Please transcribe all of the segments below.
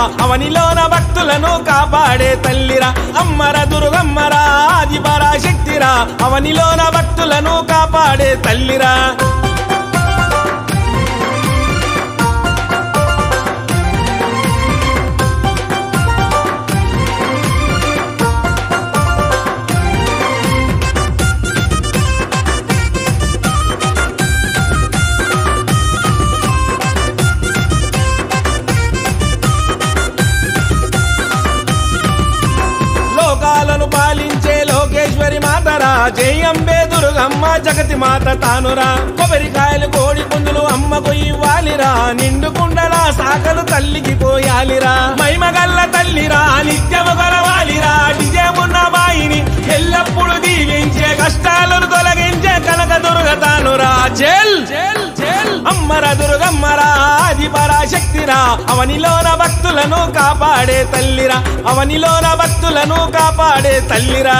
అవనిలోన భక్తులను కాపాడే తల్లిరా అమ్మర దుర్గమ్మరా ఆది పరాశక్తిరా అవనిలోన భక్తులను కాపాడే తల్లిరా లోకాలను పాలించే లోకేశ్వరి మాతరా జయంబే దుర్గమ్మ జగతి మాత తానురా కొబ్బరికాయలు కోడి పుంజులు అమ్మకు ఇవ్వాలిరా నిండు కుండల సాకలు తల్లికి పోయాలిరా మైమగల్ల తల్లిరా నిత్యము గలవాలిరా నిజమున్న బాయిని ఎల్లప్పుడు దీవించే కష్టాలను తొలగించే కనక దుర్గ తానురా జల్ జల్ జల్ అమ్మర దుర్గమ్మరా ఆది పరాశక్తిరా అవనిలోన భక్తులను కాపాడే తల్లిరా అవనిలోన భక్తులను కాపాడే తల్లిరా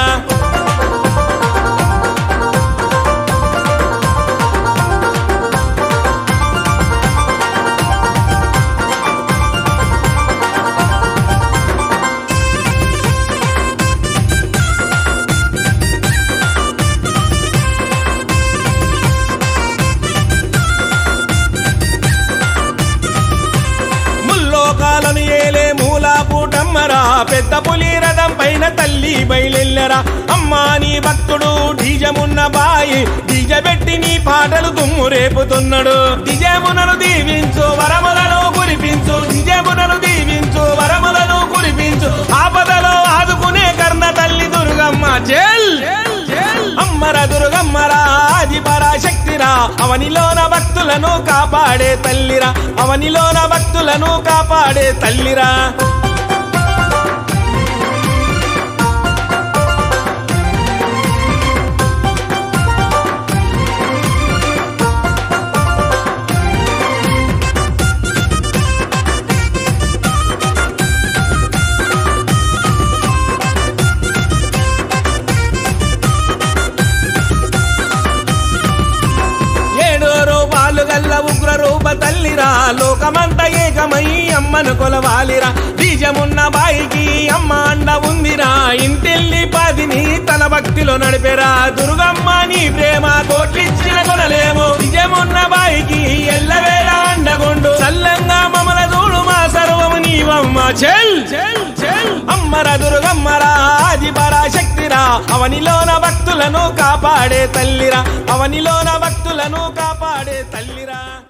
ముల్లోకాలను ఏలే మూలాపూటమ్మరా పెద్ద పులి రథం పైన తల్లి బయలెల్లరా అమ్మా నీ భక్తుడు డీజమున్న బాయి డీజ పెట్టి నీ పాటలు దుమ్ము రేపుతున్నాడు డిజమునను దీవించు వరములను కురిపించు డిజమునను దీవించు వరములను కురిపించు ఆపదలో ఆదుకునే కర్ణ తల్లి దుర్గమ్మ జల్ అమ్మర దుర్గమ్మరా ఆది పరాశక్తిరా అవనిలోన భక్తులను కాపాడే తల్లిరా అవనిలోన భక్తులను కాపాడే తల్లిరా ఏడో రూపాలు గల్ల ఉగ్ర రూప తల్లిరా లోకమంత ఏకమై అమ్మను కొలవాలిరా బీజమున్న బాయికి అమ్మ అండ ఉందిరా ఇంటిల్లి పాదిని తన భక్తిలో నడిపెరా దుర్గమ్మ నీ ప్రేమ కోట్లిచ్చిన కొనలేము నిజమున్న బాయికి ఎల్లవేళ అండగుండు చల్లంగా మమల చూడు మా సర్వము నీవమ్మ చెల్ చెల్ చెల్ అమ్మర దుర్గమ్మరా ఆది పరాశక్తిరా అవనిలోన భక్తులను కాపాడే తల్లిరా అవనిలోన భక్తులను కాపాడే తల్లిరా